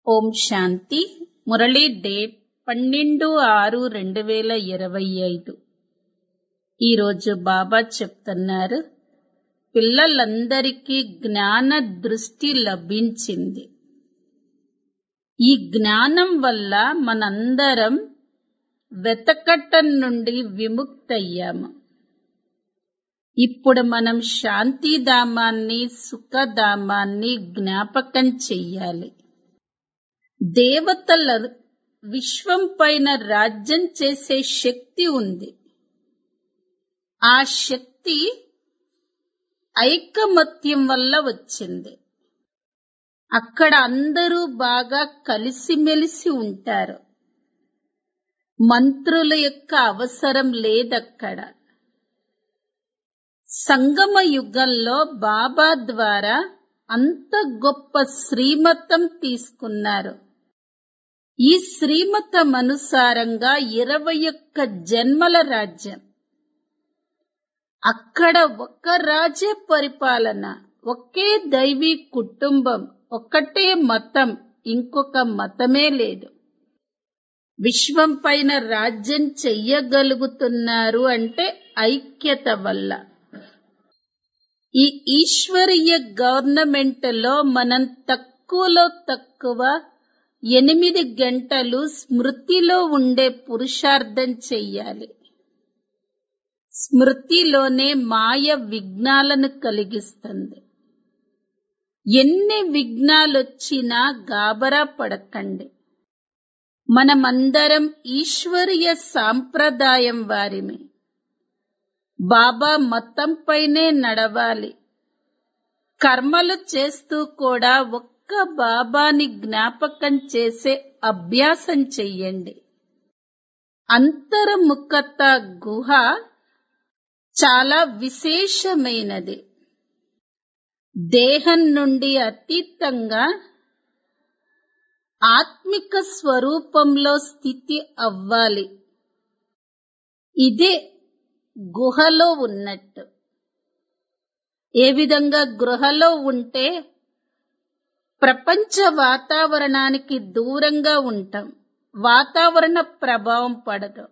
ఓం శాంతి Murali date పన్నెండు ఆరు రెండు వేల ఇరవై ఐదు ఈరోజు బాబా చెప్తున్నారు పిల్లలందరికీ జ్ఞాన దృష్టి లభించింది ఈ జ్ఞానం వల్ల మనందరం వెతకటం నుండి విముక్తయ్యాము ఇప్పుడు మనం శాంతిధామాన్ని సుఖధామాన్ని జ్ఞాపకం చెయ్యాలి దేవతల విశ్వం పైన రాజ్యం చేసే శక్తి ఉంది ఆ శక్తి ఐకమత్యం వల్ల వచ్చింది అక్కడ అందరూ బాగా కలిసిమెలిసి ఉంటారు మంత్రుల యొక్క అవసరం లేదక్కడ సంగమ యుగంలో బాబా ద్వారా అంత గొప్ప శ్రీమతం తీసుకున్నారు ఈ శ్రీమతం అనుసారంగా ఇరవై ఒక్క జన్మల రాజ్యం అక్కడ ఒక్క రాజ్య పరిపాలన ఒకే దైవీ కుటుంబం ఒక్కటే మతం ఇంకొక మతమే లేదు విశ్వం పైన రాజ్యం చెయ్యగలుగుతున్నారు అంటే ఐక్యత వల్ల ఈ ఈశ్వరీయ గవర్నమెంట్ లో మనం తక్కువలో తక్కువ ఎనిమిది గంటలు స్మృతిలో ఉండే పురుషార్థం చెయ్యాలి స్మృతిలోనే మాయ విఘ్నాలను కలిగిస్తుంది ఎన్ని విఘ్నాలొచ్చినా గాబరా పడకండి మనమందరం ఈశ్వరీయ సాంప్రదాయం వారిమే బాబా మతం పైనే నడవాలి కర్మలు చేస్తూ కూడా ఒక్క బాబాని జ్ఞాపకం చేసే అభ్యాసం చెయ్యండి అంతర్ముఖత గుహ చాలా విశేషమైనది దేహం నుండి అతీతంగా ఆత్మిక స్వరూపంలో స్థితి అవ్వాలి ఇదే గుహలో ఉన్నట్టు ఏ విధంగా గృహలో ఉంటే ప్రపంచ వాతావరణానికి దూరంగా ఉంటాం వాతావరణ ప్రభావం పడదు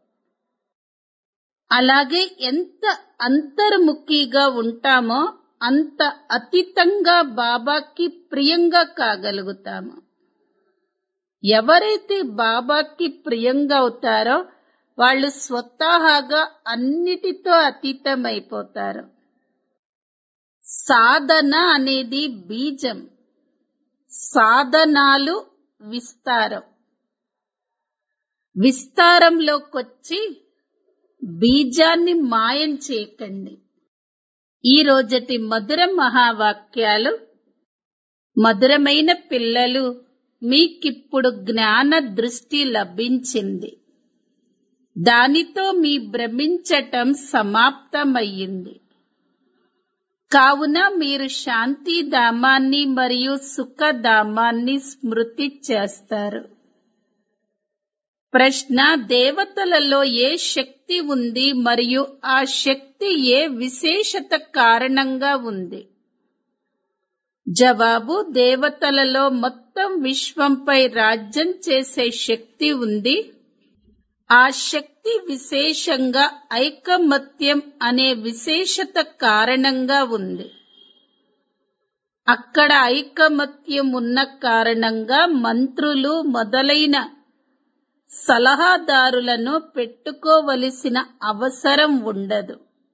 అలాగే ఎంత అంతర్ముఖిగా ఉంటామో అంత అతీతంగా బాబాకి ప్రియంగా కాగలుగుతాము ఎవరైతే బాబాకి ప్రియంగా అవుతారో వాళ్ళు స్వతహాగా అన్నిటితో అతీతమైపోతారు సాధన అనేది బీజం సాధనాలు విస్తారం విస్తారంలోకొచ్చి బీజాన్ని మాయం చేయకండి ఈ రోజటి మధుర మహావాక్యాలు మధురమైన పిల్లలు మీకిప్పుడు జ్ఞాన దృష్టి లభించింది దానితో మీ భ్రమించటం సమాప్తమయ్యింది కావున మీరు శాంతిధామాన్ని మరియు సుఖధామాన్ని స్మృతి చేస్తారు ప్రశ్న దేవతలలో ఏ శక్తి ఉంది మరియు ఆ శక్తి ఏ విశేషత కారణంగా ఉంది జవాబు దేవతలలో మొత్తం విశ్వంపై రాజ్యం చేసే శక్తి ఉంది ఆ శక్తి విశేషంగా ఐకమత్యం అనే విశేషత కారణంగా ఉంది అక్కడ ఐకమత్యం ఉన్న కారణంగా మంత్రులు మొదలైన సలహాదారులను పెట్టుకోవలసిన అవసరం ఉండదు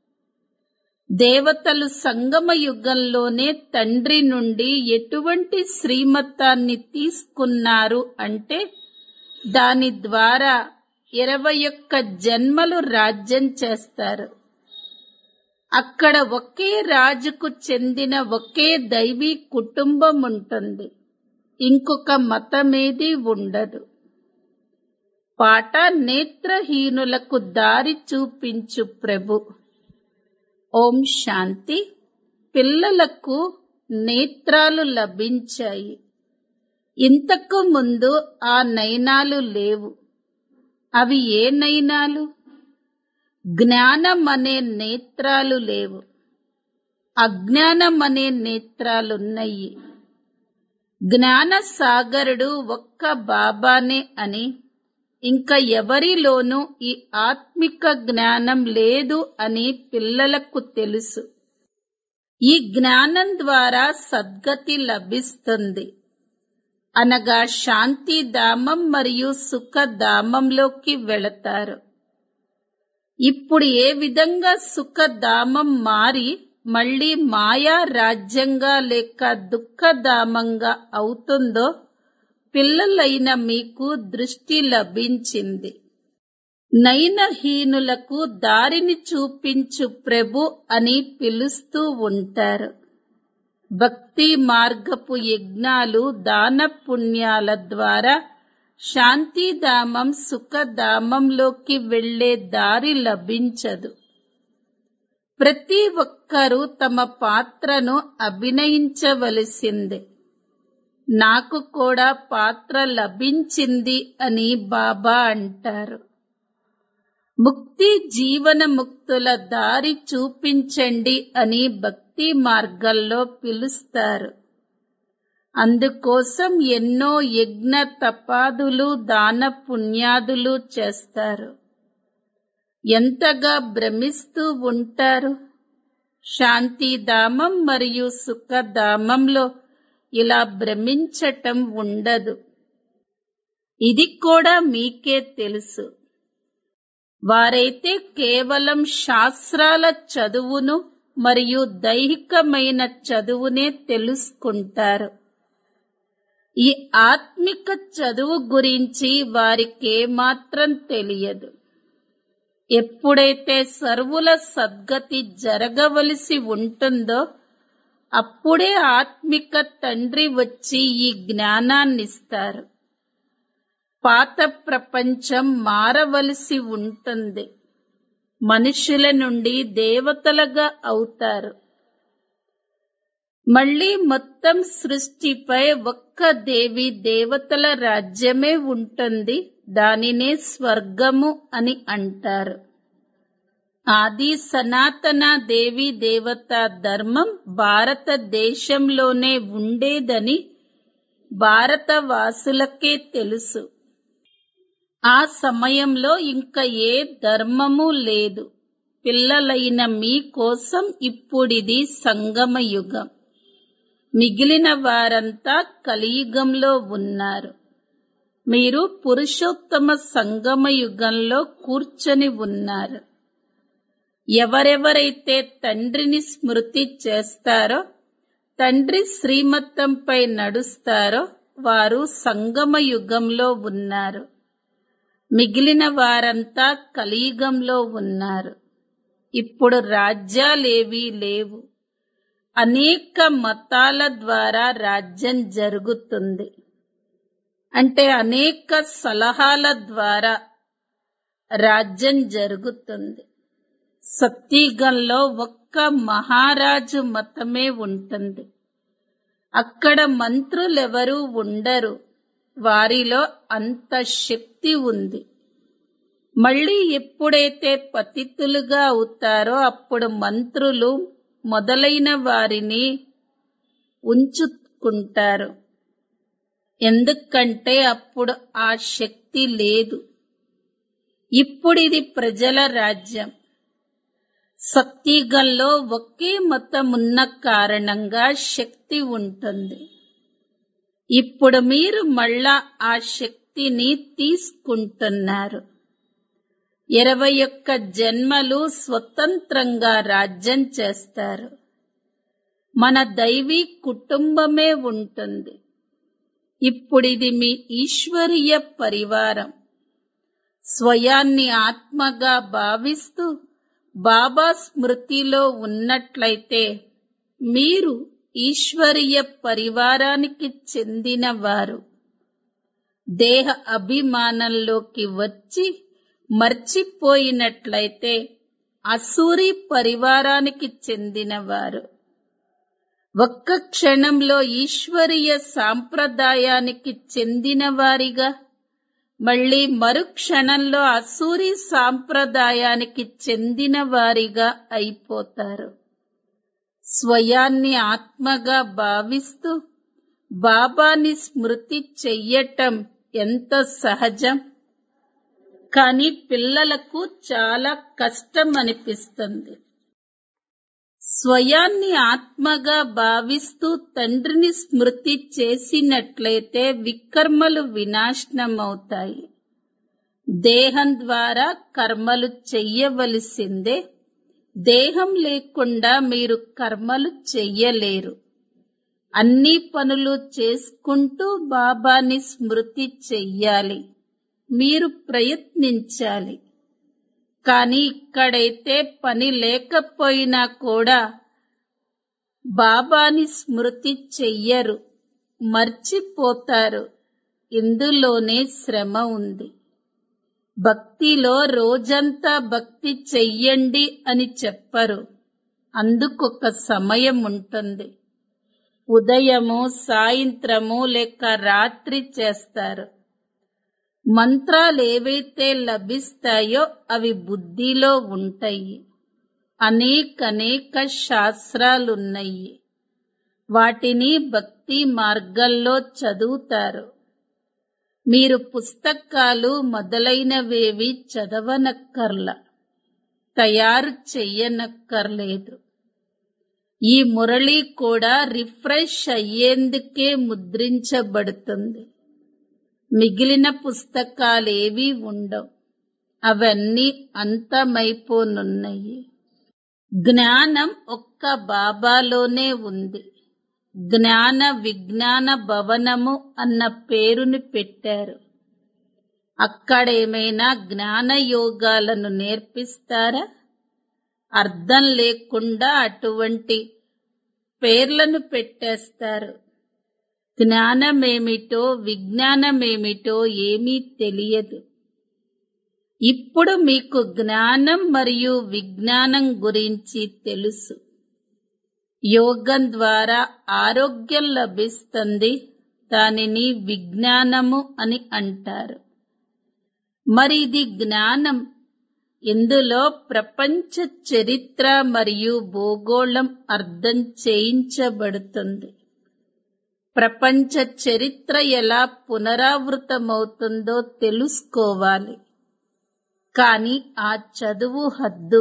దేవతలు సంగమ యుగంలోనే తండ్రి నుండి ఎటువంటి శ్రీమతాన్ని తీసుకున్నారు అంటే దాని ద్వారా ఇరవై ఒక్క జన్మలు రాజ్యం చేస్తారు అక్కడ ఒకే రాజుకు చెందిన ఒకే దైవీ కుటుంబం ఉంటుంది ఇంకొక మతమేది ఉండదు పాట నేత్రహీనులకు దారి చూపించు ప్రభు ఓం శాంతి పిల్లలకు నేత్రాలు లభించాయి ఇంతకు ముందు ఆ నయనాలు లేవు అవి ఏ నయనాలు జ్ఞానం అనే నేత్రాలు లేవు అజ్ఞానం అనే నేత్రాలున్నాయి జ్ఞాన సాగరుడు ఒక్క బాబానే అని ఇంకా ఎవరిలోనూ ఈ ఆత్మిక జ్ఞానం లేదు అని పిల్లలకు తెలుసు ఈ జ్ఞానం ద్వారా సద్గతి లభిస్తుంది అనగా శాంతిధామం మరియు సుఖధామంలోకి వెళతారు ఇప్పుడు ఏ విధంగా సుఖధామం మారి మళ్ళీ మాయా రాజ్యంగా లేక దుఃఖధామంగా అవుతుందో పిల్లలైన మీకు దృష్టి లభించింది నయనహీనులకు దారిని చూపించు ప్రభు అని పిలుస్తూ ఉంటారు భక్తి మార్గపు యజ్ఞాలు దాన పుణ్యాల ద్వారా శాంతిధామం సుఖధామంలోకి వెళ్లే దారి లభించదు ప్రతి ఒక్కరూ తమ పాత్రను అభినయించవలసిందే నాకు కూడా పాత్ర లభించింది అని బాబా అంటారు ముక్తి జీవన ముక్తుల దారి చూపించండి అని భక్తి మార్గంలో పిలుస్తారు అందుకోసం ఎన్నో యజ్ఞ తపాదులు దాన పుణ్యాదులు చేస్తారు ఎంతగా భ్రమిస్తూ ఉంటారు శాంతిధామం మరియు సుఖధామంలో ఇలా భ్రమించటం ఉండదు ఇది కూడా మీకే తెలుసు వారైతే కేవలం శాస్త్రాల చదువును మరియు దైహికమైన చదువునే తెలుసుకుంటారు ఈ ఆత్మిక చదువు గురించి వారికేమాత్రం తెలియదు ఎప్పుడైతే సర్వుల సద్గతి జరగవలసి ఉంటుందో అప్పుడే ఆత్మిక తండ్రి వచ్చి ఈ జ్ఞానాన్నిస్తారు పాత ప్రపంచం మారవలసి ఉంటుంది మనుషుల నుండి దేవతలుగా అవుతారు మళ్ళీ మొత్తం సృష్టిపై ఒక్క దేవి దేవతల రాజ్యమే ఉంటుంది దానినే స్వర్గము అని అంటారు ఆది సనాతన దేవి దేవత ధర్మం భారతదేశంలోనే ఉండేదని భారతవాసులకే తెలుసు ఆ సమయంలో ఇంకా ఏ ధర్మము లేదు పిల్లలైన మీ కోసం ఇప్పుడిది సంగమ యుగం మిగిలిన వారంతా కలియుగంలో ఉన్నారు మీరు పురుషోత్తమ సంగమ యుగంలో కూర్చొని ఉన్నారు ఎవరెవరైతే తండ్రిని స్మృతి చేస్తారో తండ్రి శ్రీమతంపై నడుస్తారో వారు సంగమ యుగంలో ఉన్నారు మిగిలిన వారంతా కలియుగంలో ఉన్నారు ఇప్పుడు రాజ్యాలేవీ లేవు అనేక మతాల ద్వారా రాజ్యం జరుగుతుంది అంటే అనేక సలహాల ద్వారా రాజ్యం జరుగుతుంది సత్యగంలో ఒక్క మహారాజు మతమే ఉంటుంది అక్కడ మంత్రులెవరూ ఉండరు వారిలో అంత శక్తి ఉంది మళ్ళీ ఎప్పుడైతే పతితులుగా అవుతారో అప్పుడు మంత్రులు మొదలైన వారిని ఉంచుకుంటారు ఎందుకంటే అప్పుడు ఆ శక్తి లేదు ఇప్పుడిది ప్రజల రాజ్యం సత్యగంలో ఒకే మతం ఉన్న కారణంగా శక్తి ఉంటుంది ఇప్పుడు మీరు మళ్ళా ఆ శక్తిని తీసుకుంటున్నారు ఇరవై ఒక్క జన్మలు స్వతంత్రంగా రాజ్యం చేస్తారు మన దైవీ కుటుంబమే ఉంటుంది ఇప్పుడిది మీ ఈశ్వరీయ పరివారం స్వయాన్ని ఆత్మగా భావిస్తూ బాబా స్మృతిలో ఉన్నట్లయితే మీరు ఈశ్వరీయ పరివారానికి చెందినవారు దేహ అభిమానంలోకి వచ్చి మర్చిపోయినట్లయితే అసూరి పరివారానికి చెందినవారు ఒక్క క్షణంలో ఈశ్వరీయ సాంప్రదాయానికి చెందినవారిగా మళ్ళీ మరుక్షణంలో అసూరి సాంప్రదాయానికి చెందిన వారిగా అయిపోతారు స్వయాన్ని ఆత్మగా భావిస్తూ బాబాని స్మృతి చెయ్యటం ఎంత సహజం కానీ పిల్లలకు చాలా కష్టం అనిపిస్తుంది స్వయాన్ని ఆత్మగా భావిస్తూ తండ్రిని స్మృతి చేసినట్లయితే వికర్మలు వినాశనమవుతాయి దేహం ద్వారా కర్మలు చెయ్యవలసిందే దేహం లేకుండా మీరు కర్మలు చెయ్యలేరు అన్ని పనులు చేసుకుంటూ బాబాని స్మృతి చెయ్యాలి మీరు ప్రయత్నించాలి కానీ ఇక్కడైతే పని లేకపోయినా కూడా బాబాని స్మృతి చెయ్యరు మర్చిపోతారు ఇందులోనే శ్రమ ఉంది భక్తిలో రోజంతా భక్తి చెయ్యండి అని చెప్పరు అందుకొక సమయం ఉంటుంది ఉదయము సాయంత్రము లేక రాత్రి చేస్తారు మంత్రాలు ఏవైతే లభిస్తాయో అవి బుద్ధిలో ఉంటాయి అనేకనేక శాస్త్రాలున్నాయి వాటిని భక్తి మార్గంలో చదువుతారు మీరు పుస్తకాలు మొదలైనవేవి చదవనక్కర్ల తయారు చెయ్యనక్కర్లేదు ఈ మురళి కూడా రిఫ్రెష్ అయ్యేందుకే ముద్రించబడుతుంది మిగిలిన పుస్తకాలేవీ ఉండవు అవన్నీ అంతమైపోనున్నాయి జ్ఞానం ఒక్క బాబాలోనే ఉంది జ్ఞాన విజ్ఞాన భవనము అన్న పేరుని పెట్టారు అక్కడేమైనా జ్ఞాన యోగాలను నేర్పిస్తారా అర్థం లేకుండా అటువంటి పేర్లను పెట్టేస్తారు జ్ఞానమేమిటో విజ్ఞానమేమిటో ఏమీ తెలియదు ఇప్పుడు మీకు జ్ఞానం మరియు విజ్ఞానం గురించి తెలుసు యోగం ద్వారా ఆరోగ్యం లభిస్తుంది దానిని విజ్ఞానము అని అంటారు మరి ఇది జ్ఞానం ఇందులో ప్రపంచ చరిత్ర మరియు భూగోళం అర్థం చేయించబడుతుంది ప్రపంచ చరిత్ర ఎలా పునరావృతమవుతుందో తెలుసుకోవాలి కానీ ఆ చదువు హద్దు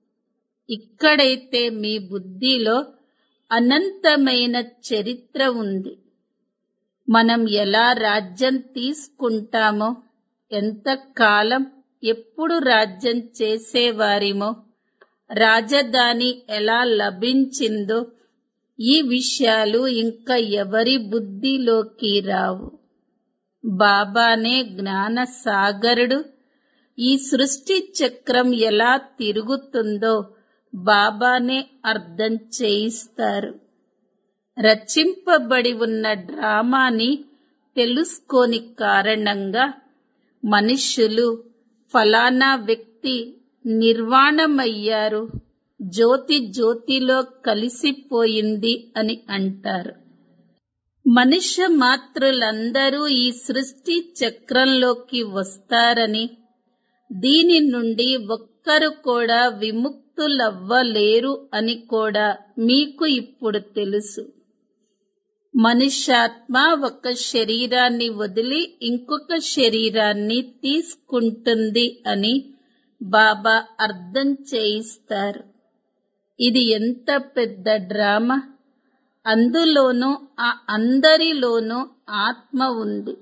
ఇక్కడైతే మీ బుద్ధిలో అనంతమైన చరిత్ర ఉంది మనం ఎలా రాజ్యం తీసుకుంటామో ఎంత కాలం ఎప్పుడు రాజ్యం చేసేవారిమో రాజధాని ఎలా లభించిందో ఈ విషయాలు ఇంకా ఎవరి బుద్ధిలోకి రావు బాబానే జ్ఞాన సాగరుడు ఈ సృష్టి చక్రం ఎలా తిరుగుతుందో బాబానే అర్థం చేయిస్తారు రచింపబడి ఉన్న డ్రామాని తెలుసుకోని కారణంగా మనుష్యులు ఫలానా వ్యక్తి నిర్వాణమయ్యారు జ్యోతి జ్యోతిలో కలిసిపోయింది అని అంటారు మనుష్య మాతృలందరూ ఈ సృష్టి చక్రంలోకి వస్తారని దీని నుండి ఒక్కరు కూడా విముక్తులవ్వలేరు అని కూడా మీకు ఇప్పుడు తెలుసు మనుష్యాత్మ ఒక శరీరాన్ని వదిలి ఇంకొక శరీరాన్ని తీసుకుంటుంది అని బాబా అర్థం చేయిస్తారు ఇది ఎంత పెద్ద డ్రామా అందులోనూ ఆ అందరిలోనూ ఆత్మ ఉంది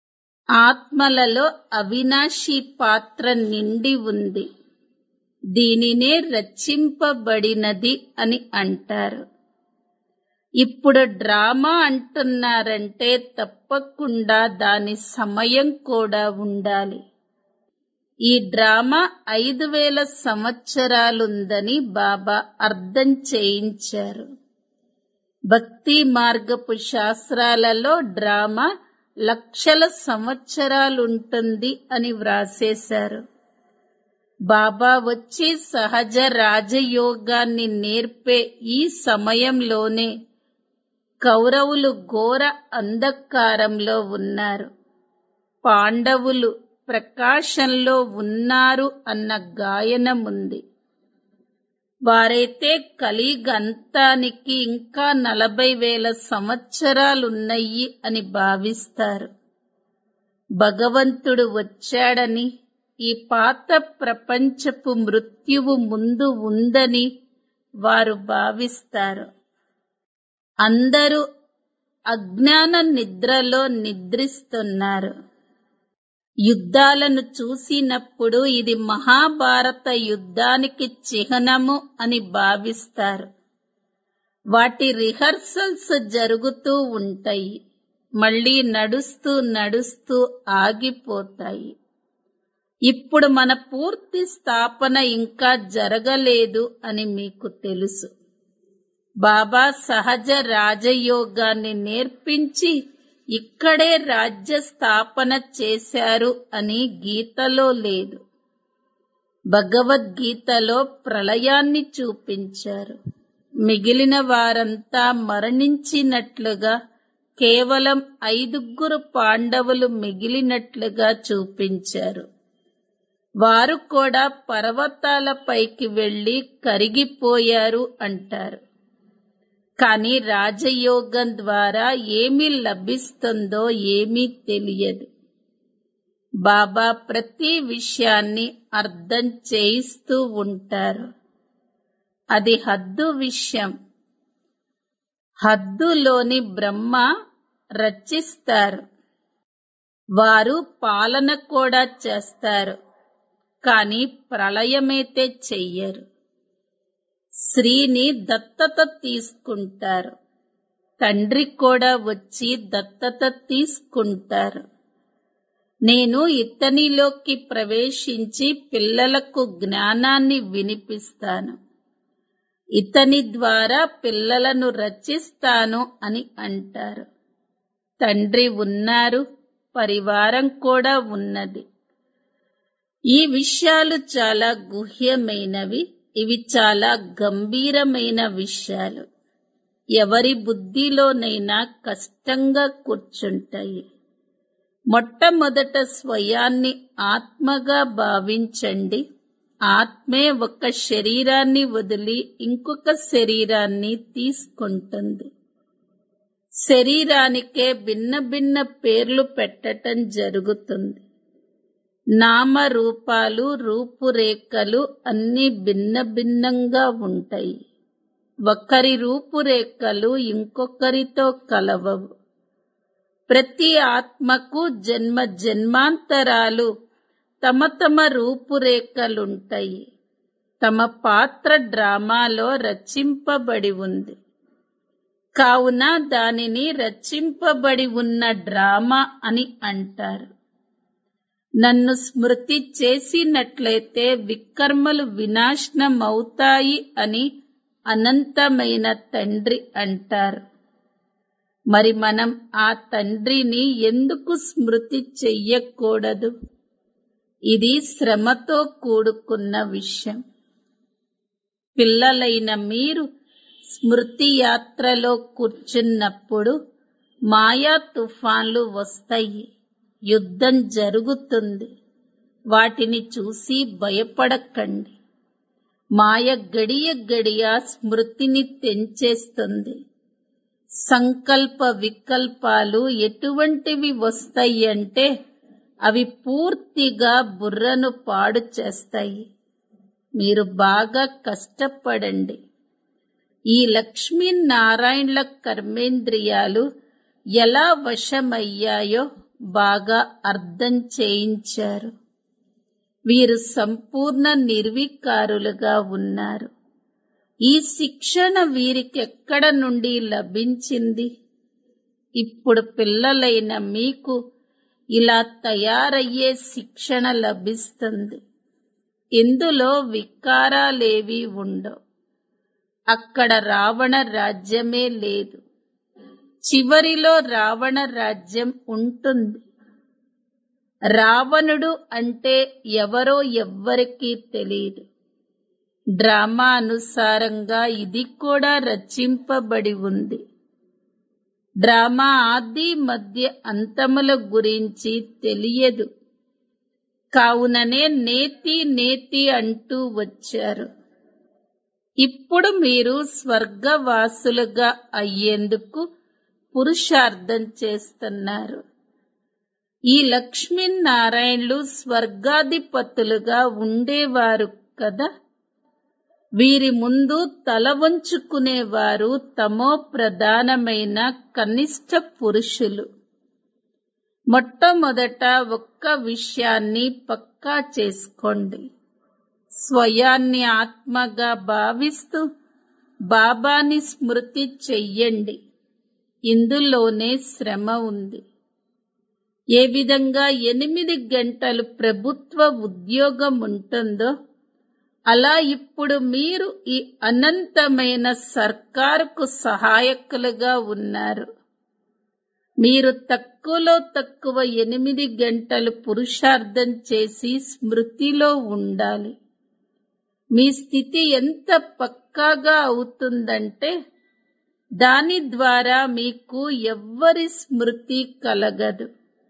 ఆత్మలలో అవినాశి పాత్ర నిండి ఉంది దీనినే రచింపబడినది అని అంటారు ఇప్పుడు డ్రామా అంటున్నారంటే తప్పకుండా దాని సమయం కూడా ఉండాలి ఈ డ్రామా ఐదు వేల సంవత్సరాలుందని బాబా అర్థం చేయించారు భక్తి మార్గపు శాస్త్రాలలో డ్రామా లక్షల సంవత్సరాలుంటుంది అని వ్రాసేశారు బాబా వచ్చి సహజ రాజయోగాన్ని నేర్పే ఈ సమయంలోనే కౌరవులు ఘోర అంధకారంలో ఉన్నారు పాండవులు ప్రకాశంలో ఉన్నారు అన్న గాయనముంది వారైతే కలిగంతానికి ఇంకా నలభై వేల సంవత్సరాలున్నాయి అని భావిస్తారు భగవంతుడు వచ్చాడని ఈ పాత ప్రపంచపు మృత్యువు ముందు ఉందని వారు భావిస్తారు అందరూ అజ్ఞాన నిద్రలో నిద్రిస్తున్నారు యుద్ధాలను చూసినప్పుడు ఇది మహాభారత యుద్ధానికి చిహ్నము అని భావిస్తారు వాటి రిహర్సల్స్ జరుగుతూ ఉంటాయి మళ్ళీ నడుస్తూ నడుస్తూ ఆగిపోతాయి ఇప్పుడు మన పూర్తి స్థాపన ఇంకా జరగలేదు అని మీకు తెలుసు బాబా సహజ రాజయోగాన్ని నేర్పించి ఇక్కడే రాజ్య స్థాపన చేశారు అని గీతలో లేదు భగవద్గీతలో ప్రళయాన్ని చూపించారు మిగిలిన వారంతా మరణించినట్లుగా కేవలం ఐదుగురు పాండవులు మిగిలినట్లుగా చూపించారు వారు కూడా పర్వతాలపైకి వెళ్లి కరిగిపోయారు అంటారు కానీ రాజయోగం ద్వారా ఏమి లభిస్తుందో ఏమీ తెలియదు బాబా ప్రతి విషయాన్ని అర్థం చేయిస్తూ ఉంటారు అది హద్దు విషయం హద్దులోని బ్రహ్మ రచిస్తారు వారు పాలన కూడా చేస్తారు కానీ ప్రళయమైతే చెయ్యరు స్త్రీని దత్తత తీసుకుంటారు తండ్రి కూడా వచ్చి దత్తత తీసుకుంటారు నేను ఇతనిలోకి ప్రవేశించి పిల్లలకు జ్ఞానాన్ని వినిపిస్తాను ఇతని ద్వారా పిల్లలను రచిస్తాను అని అంటారు తండ్రి ఉన్నారు పరివారం కూడా ఉన్నది ఈ విషయాలు చాలా గుహ్యమైనవి ఇవి చాలా గంభీరమైన విషయాలు ఎవరి బుద్ధిలోనైనా కష్టంగా కూర్చుంటాయి మొట్టమొదట స్వయాన్ని ఆత్మగా భావించండి ఆత్మే ఒక శరీరాన్ని వదిలి ఇంకొక శరీరాన్ని తీసుకుంటుంది శరీరానికే భిన్న భిన్న పేర్లు పెట్టటం జరుగుతుంది నామరూపాలు రూపురేఖలు అన్ని భిన్న భిన్నంగా ఉంటాయి ఒకరి రూపురేఖలు ఇంకొకరితో కలవవు ప్రతి ఆత్మకు జన్మ జన్మాంతరాలు తమ తమ రూపురేఖలుంటాయి తమ పాత్ర డ్రామాలో రచింపబడి ఉంది కావున దానిని రచింపబడి ఉన్న డ్రామా అని అంటారు నన్ను స్మృతి చేసినట్లయితే వికర్మలు వినాశనమవుతాయి అని అనంతమైన తండ్రి అంటారు మరి మనం ఆ తండ్రిని ఎందుకు స్మృతి చెయ్యకూడదు ఇది శ్రమతో కూడుకున్న విషయం పిల్లలైన మీరు స్మృతి యాత్రలో కూర్చున్నప్పుడు మాయా తుఫాన్లు వస్తాయి యుద్ధం జరుగుతుంది వాటిని చూసి భయపడకండి మాయ గడియ గడియ స్మృతిని తెంచేస్తుంది సంకల్ప వికల్పాలు ఎటువంటివి వస్తాయి అంటే అవి పూర్తిగా బుర్రను పాడు చేస్తాయి మీరు బాగా కష్టపడండి ఈ లక్ష్మీనారాయణల కర్మేంద్రియాలు ఎలా వశమయ్యాయో బాగా అర్థం చేయించారు వీరు సంపూర్ణ నిర్వికారులుగా ఉన్నారు ఈ శిక్షణ వీరికెక్కడ నుండి లభించింది ఇప్పుడు పిల్లలైన మీకు ఇలా తయారయ్యే శిక్షణ లభిస్తుంది ఇందులో వికారాలేవి ఉండవు అక్కడ రావణ రాజ్యమే లేదు చివరిలో రావణ రాజ్యం ఉంటుంది రావణుడు అంటే ఎవరో ఎవ్వరికీ తెలియదు డ్రామా అనుసారంగా ఇది కూడా రచింపబడి ఉంది డ్రామా ఆది మధ్య అంతముల గురించి తెలియదు కావుననే నేతి నేతి అంటూ వచ్చారు ఇప్పుడు మీరు స్వర్గవాసులుగా అయ్యేందుకు పురుషార్థం చేస్తున్నారు ఈ లక్ష్మీనారాయణులు స్వర్గాధిపతులుగా ఉండేవారు కదా వీరి ముందు తల వంచుకునేవారు తమో ప్రధానమైన కనిష్ట పురుషులు మొట్టమొదట ఒక్క విషయాన్ని పక్కా చేసుకోండి స్వయాన్ని ఆత్మగా భావిస్తూ బాబాని స్మృతి చెయ్యండి ఇందులోనే శ్రమ ఉంది ఏ విధంగా ఎనిమిది గంటలు ప్రభుత్వ ఉద్యోగం ఉంటుందో అలా ఇప్పుడు మీరు ఈ అనంతమైన సర్కారుకు సహాయకులుగా ఉన్నారు మీరు తక్కువలో తక్కువ ఎనిమిది గంటలు పురుషార్థం చేసి స్మృతిలో ఉండాలి మీ స్థితి ఎంత పక్కాగా అవుతుందంటే దాని ద్వారా మీకు ఎవ్వరి స్మృతి కలగదు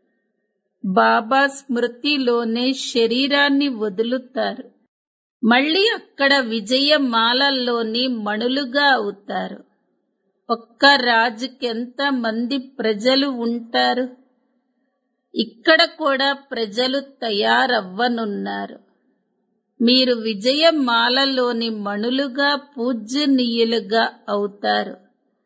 బాబా స్మృతిలోనే శరీరాన్ని వదులుతారు మళ్ళీ అక్కడ విజయమాలల్లోని మణులుగా అవుతారు ఒక్క రాజుకి ఎంత మంది ప్రజలు ఉంటారు ఇక్కడ కూడా ప్రజలు తయారవ్వనున్నారు మీరు విజయమాలలోని మణులుగా పూజ్యనీయులుగా అవుతారు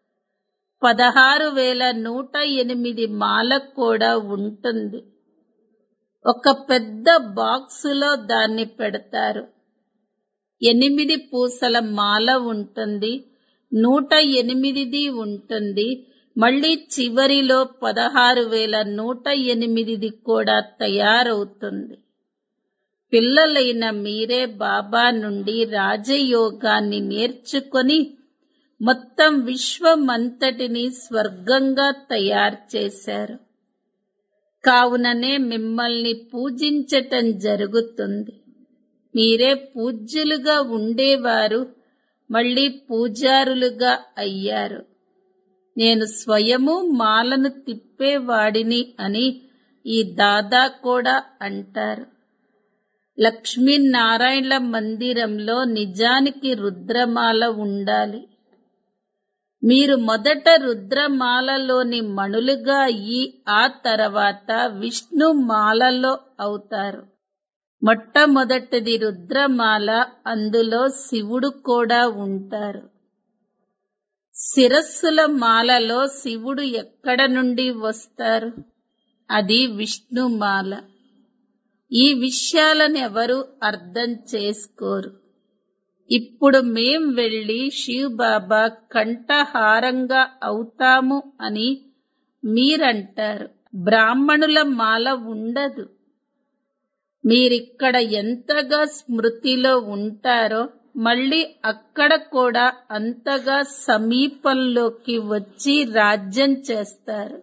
పదహారు వేల నూట ఎనిమిది మాల కూడా ఉంటుంది ఒక పెద్ద బాక్సులో దాన్ని పెడతారు ఎనిమిది పూసల మాల ఉంటుంది నూట ఎనిమిదిది ఉంటుంది మళ్ళీ చివరిలో పదహారు వేల నూట ఎనిమిదిది కూడా తయారవుతుంది పిల్లలైన మీరే బాబా నుండి రాజయోగాన్ని నేర్చుకొని మొత్తం విశ్వమంతటిని స్వర్గంగా తయారు చేశారు కావుననే మిమ్మల్ని పూజించటం జరుగుతుంది మీరే పూజ్యులుగా ఉండేవారు మళ్ళీ పూజారులుగా అయ్యారు నేను స్వయము మాలను తిప్పేవాడిని అని ఈ దాదా కూడా అంటారు లక్ష్మీనారాయణల మందిరంలో నిజానికి రుద్రమాల ఉండాలి మీరు మొదట రుద్రమాలలోని మణులుగా అయ్యి ఆ తర్వాత విష్ణు మాలలో అవుతారు మొట్టమొదటిది రుద్రమాల అందులో శివుడు కూడా ఉంటారు శిరస్సుల మాలలో శివుడు ఎక్కడ నుండి వస్తారు అది విష్ణుమాల ఈ విషయాలను ఎవరు అర్థం చేసుకోరు ఇప్పుడు మేం వెళ్ళి శివ్ బాబా కంఠహారంగా అవుతాము అని మీరంటారు బ్రాహ్మణుల మాల ఉండదు మీరిక్కడ ఎంతగా స్మృతిలో ఉంటారో మళ్ళీ అక్కడ కూడా అంతగా సమీపంలోకి వచ్చి రాజ్యం చేస్తారు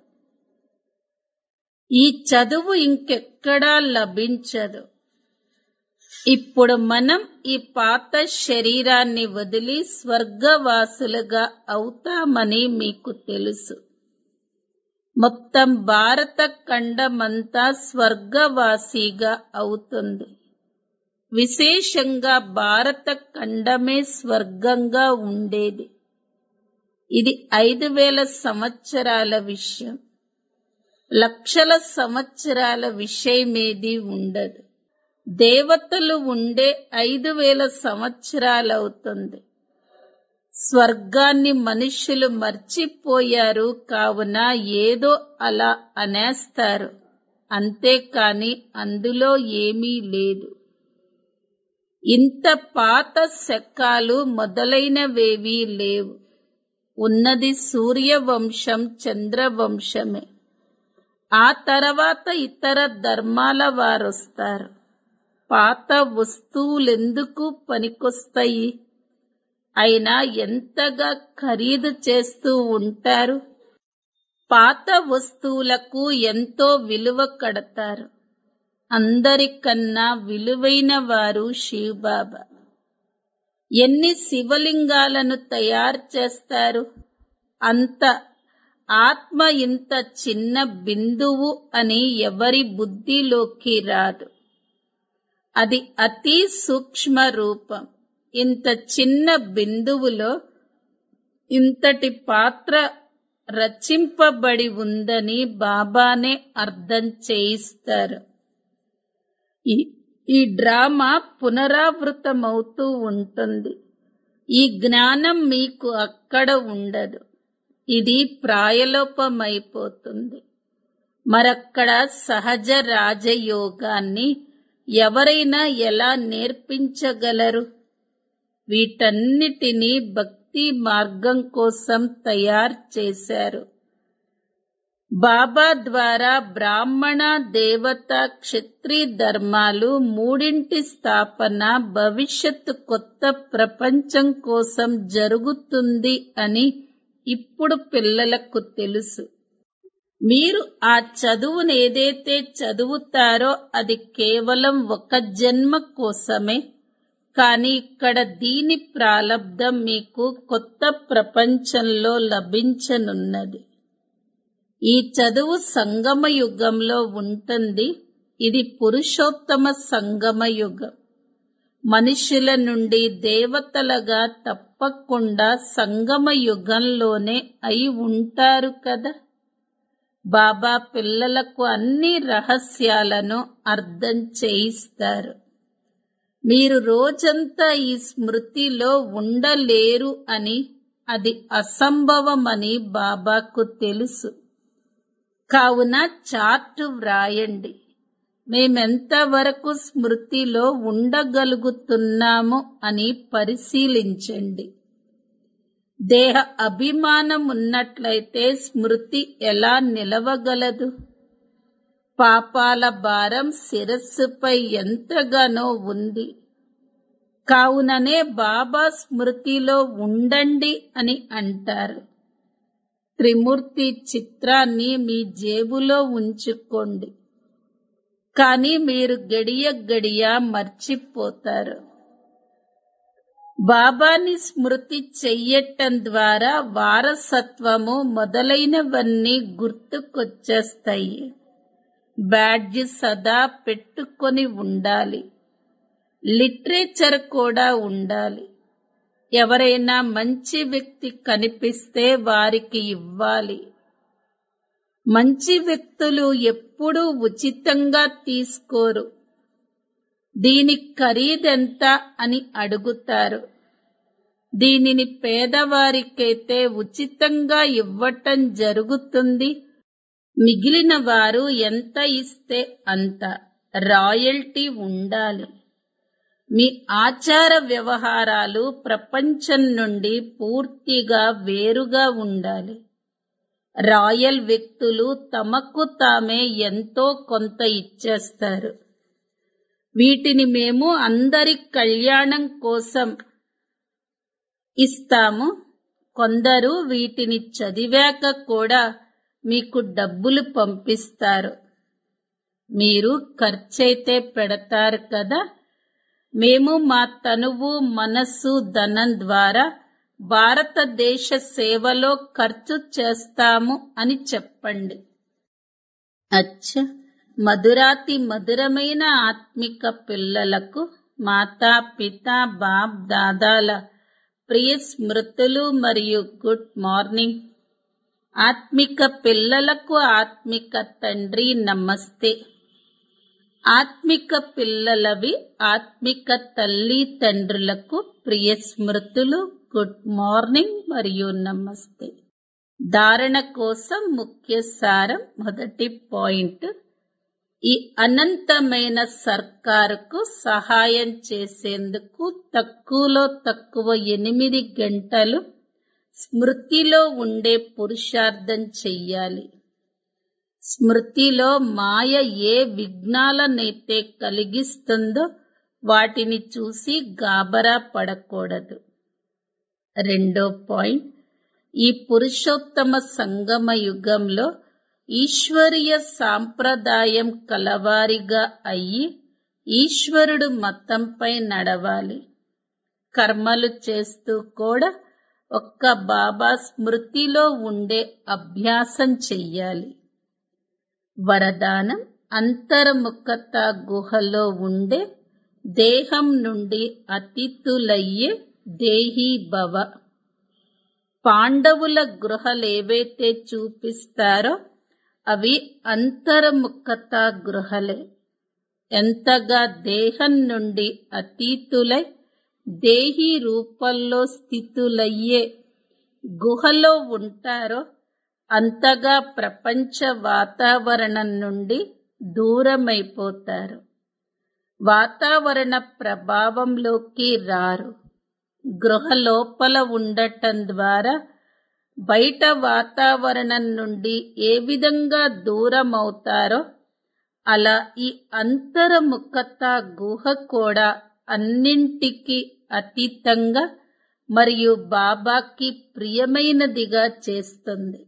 ఈ చదువు ఇంకెక్కడా లభించదు ఇప్పుడు మనం ఈ పాత శరీరాన్ని వదిలి స్వర్గవాసులుగా అవుతామని మీకు తెలుసు మొత్తం భారత ఖండమంతా స్వర్గవాసిగా అవుతుంది విశేషంగా భారత ఖండమే స్వర్గంగా ఉండేది ఇది ఐదు వేల సంవత్సరాల విషయం లక్షల సంవత్సరాల విషయమేది ఉండదు దేవతలు ఉండే ఐదు వేల సంవత్సరాలవుతుంది స్వర్గాన్ని మనుష్యులు మర్చిపోయారు కావున ఏదో అలా అనేస్తారు అంతేకాని అందులో ఏమీ లేదు ఇంత పాత శకాలు మొదలైనవేవీ లేవు ఉన్నది సూర్యవంశం చంద్రవంశమే ఆ తర్వాత ఇతర ధర్మాల వారొస్తారు పాత వస్తువులెందుకు పనికొస్తాయి అయినా ఎంతగా ఖరీదు చేస్తూ ఉంటారు పాత వస్తువులకు ఎంతో విలువ కడతారు అందరికన్నా విలువైన వారు శివబాబా ఎన్ని శివలింగాలను తయారు చేస్తారు అంత ఆత్మ ఇంత చిన్న బిందువు అని ఎవరి బుద్ధిలోకి రాదు అది అతి సూక్ష్మ రూపం ఇంత చిన్న బిందువులో ఇంతటి పాత్ర రచింపబడి ఉందని బాబానే అర్థం చేయిస్తారు ఈ ఈ డ్రామా పునరావృతమవుతూ ఉంటుంది ఈ జ్ఞానం మీకు అక్కడ ఉండదు ఇది ప్రాయలోపమైపోతుంది మరక్కడ సహజ రాజయోగాన్ని ఎవరైనా ఎలా నేర్పించగలరు వీటన్నిటినీ భక్తి మార్గం కోసం తయారు చేశారు బాబా ద్వారా బ్రాహ్మణ దేవత క్షత్రి ధర్మాలు మూడింటి స్థాపన భవిష్యత్తు కొత్త ప్రపంచం కోసం జరుగుతుంది అని ఇప్పుడు పిల్లలకు తెలుసు మీరు ఆ చదువును ఏదైతే చదువుతారో అది కేవలం ఒక జన్మ కోసమే కానీ ఇక్కడ దీని ప్రాలబ్ధం మీకు కొత్త ప్రపంచంలో లభించనున్నది ఈ చదువు సంగమ యుగంలో ఉంటుంది ఇది పురుషోత్తమ సంగమ యుగం మనుషుల నుండి దేవతలుగా తప్పకుండా సంగమ యుగంలోనే అయి ఉంటారు కదా బాబా పిల్లలకు అన్ని రహస్యాలను అర్థం చేయిస్తారు మీరు రోజంతా ఈ స్మృతిలో ఉండలేరు అని అది అసంభవమని బాబాకు తెలుసు కావున చార్ట్ వ్రాయండి మేమెంత వరకు స్మృతిలో ఉండగలుగుతున్నాము అని పరిశీలించండి దేహ అభిమానం ఉన్నట్లయితే స్మృతి ఎలా నిలవగలదు పాపాల భారం శిరస్సుపై ఎంతగానో ఉంది కావుననే బాబా స్మృతిలో ఉండండి అని అంటారు త్రిమూర్తి చిత్రాన్ని మీ జేబులో ఉంచుకోండి కానీ మీరు గడియ గడియ మర్చిపోతారు బాబాని స్మృతి చెయ్యటం ద్వారా వారసత్వము మొదలైనవన్నీ గుర్తుకొచ్చేస్తాయి బ్యాడ్జ్ సదా పెట్టుకొని ఉండాలి లిటరేచర్ కూడా ఉండాలి ఎవరైనా మంచి వ్యక్తి కనిపిస్తే వారికి ఇవ్వాలి మంచి వ్యక్తులు ఎప్పుడూ ఉచితంగా తీసుకోరు దీని ఖరీదెంత అని అడుగుతారు దీనిని పేదవారికైతే ఉచితంగా ఇవ్వటం జరుగుతుంది మిగిలిన వారు ఎంత ఇస్తే అంత రాయల్టీ ఉండాలి మీ ఆచార వ్యవహారాలు ప్రపంచం నుండి పూర్తిగా వేరుగా ఉండాలి రాయల్ వ్యక్తులు తమకు తామే ఎంతో కొంత ఇచ్చేస్తారు వీటిని మేము అందరి కళ్యాణం కోసం ఇస్తాము కొందరు వీటిని చదివాక కూడా మీకు డబ్బులు పంపిస్తారు మీరు ఖర్చయితే పెడతారు కదా మేము మా తనువు మనస్సు ధనం ద్వారా భారతదేశ సేవలో ఖర్చు చేస్తాము అని చెప్పండి అచ్చ మధురాతి మధురమైన ఆత్మిక పిల్లలకు మాతా పిత బాప్ దాదాల ప్రియ స్మృతులు మరియు గుడ్ మార్నింగ్ ఆత్మిక పిల్లలకు ఆత్మిక తండ్రి నమస్తే ఆత్మిక పిల్లలవి ఆత్మిక తల్లి తండ్రులకు ప్రియ స్మృతులు గుడ్ మార్నింగ్ మరియు నమస్తే ధారణ కోసం ముఖ్య సారం మొదటి పాయింట్ ఈ అనంతమైన సర్కారుకు సహాయం చేసేందుకు తక్కువలో తక్కువ ఎనిమిది గంటలు స్మృతిలో ఉండే పురుషార్థం చెయ్యాలి స్మృతిలో మాయ ఏ విఘ్నాలనైతే కలిగిస్తుందో వాటిని చూసి గాబరా పడకూడదు రెండో పాయింట్ ఈ పురుషోత్తమ సంగమ యుగంలో ఈశ్వరీయ సాంప్రదాయం కలవారిగా అయ్యి ఈశ్వరుడు మతంపై నడవాలి కర్మలు చేస్తూ కూడా ఒక్క బాబా స్మృతిలో ఉండే అభ్యాసం చెయ్యాలి వరదానం అంతర్ముఖత గుహలో ఉండే దేహం నుండి అతిథులయ్యే దేహీ భవ పాండవుల గృహలేవైతే చూపిస్తారో అవి అంతర్ముఖత గృహలే ఎంతగా దేహం నుండి అతీతులై దేహీ రూపంలో స్థితులయ్యే గుహలో ఉంటారో అంతగా ప్రపంచ వాతావరణం నుండి దూరమైపోతారు వాతావరణ ప్రభావంలోకి రారు గృహ లోపల ఉండటం ద్వారా బయట వాతావరణం నుండి ఏ విధంగా దూరం అవుతారో అలా ఈ అంతర్ముఖత గుహ కూడా అన్నింటికి అతీతంగా మరియు బాబాకి ప్రియమైనదిగా చేస్తుంది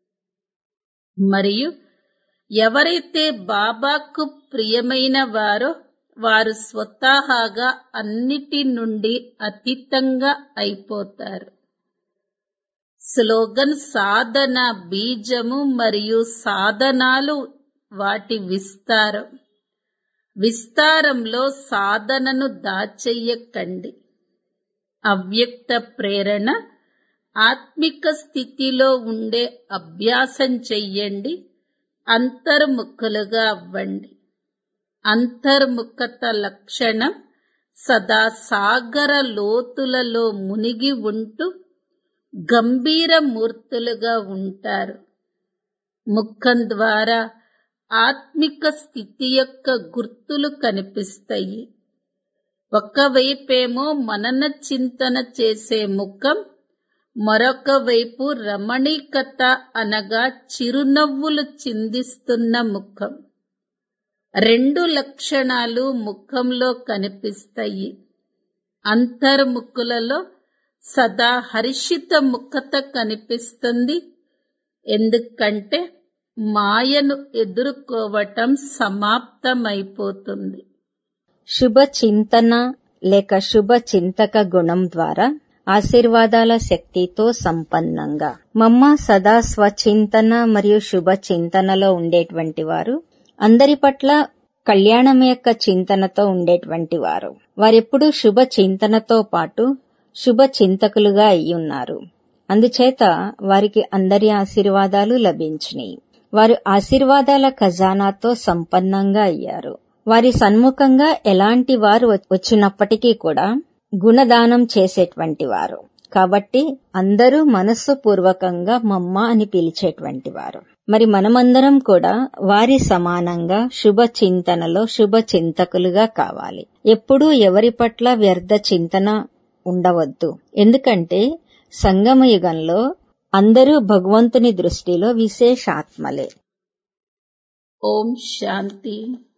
మరియు ఎవరైతే బాబాకు ప్రియమైన వారో వారు స్వతహాగా అన్నిటి నుండి అతీతంగా అయిపోతారు స్లోగన్ సాధన బీజము మరియు సాధనాలు వాటి విస్తారం విస్తారంలో సాధనను దాచెయ్యకండి అవ్యక్త ప్రేరణ ఆత్మిక స్థితిలో ఉండే అభ్యాసం చెయ్యండి అంతర్ముఖులుగా అవ్వండి అంతర్ముఖత లక్షణం సదా సాగర లోతులలో మునిగి ఉంటూ గంభీర మూర్తులుగా ఉంటారు ముఖం ద్వారా ఆత్మిక స్థితి యొక్క గుర్తులు కనిపిస్తాయి ఒకవైపేమో మనన చింతన చేసే ముఖం మరొక వైపు రమణీకత అనగా చిరునవ్వులు చిందిస్తున్న ముఖం రెండు లక్షణాలు ముఖంలో కనిపిస్తాయి అంతర్ముఖులలో సదా హర్షిత ముఖత కనిపిస్తుంది ఎందుకంటే మాయను ఎదుర్కోవటం సమాప్తమైపోతుంది శుభ చింతన లేక శుభ చింతక గుణం ద్వారా ఆశీర్వాదాల శక్తితో సంపన్నంగా మమ్మ సదా స్వచింతన మరియు శుభ చింతనలో ఉండేటువంటి వారు అందరి పట్ల కళ్యాణం యొక్క చింతనతో ఉండేటువంటి వారు వారెప్పుడు శుభ చింతనతో పాటు శుభ చింతకులుగా అయి ఉన్నారు అందుచేత వారికి అందరి ఆశీర్వాదాలు లభించినాయి వారు ఆశీర్వాదాల ఖజానాతో సంపన్నంగా అయ్యారు వారి సన్ముఖంగా ఎలాంటి వారు వచ్చినప్పటికీ కూడా గుణదానం చేసేటువంటి వారు కాబట్టి అందరూ మనస్సు పూర్వకంగా మమ్మ అని పిలిచేటువంటి వారు మరి మనమందరం కూడా వారి సమానంగా శుభ చింతనలో శుభ చింతకులుగా కావాలి ఎప్పుడూ ఎవరి పట్ల వ్యర్థ చింతన ఉండవద్దు ఎందుకంటే సంగమ యుగంలో అందరూ భగవంతుని దృష్టిలో విశేషాత్మలే ఓం శాంతి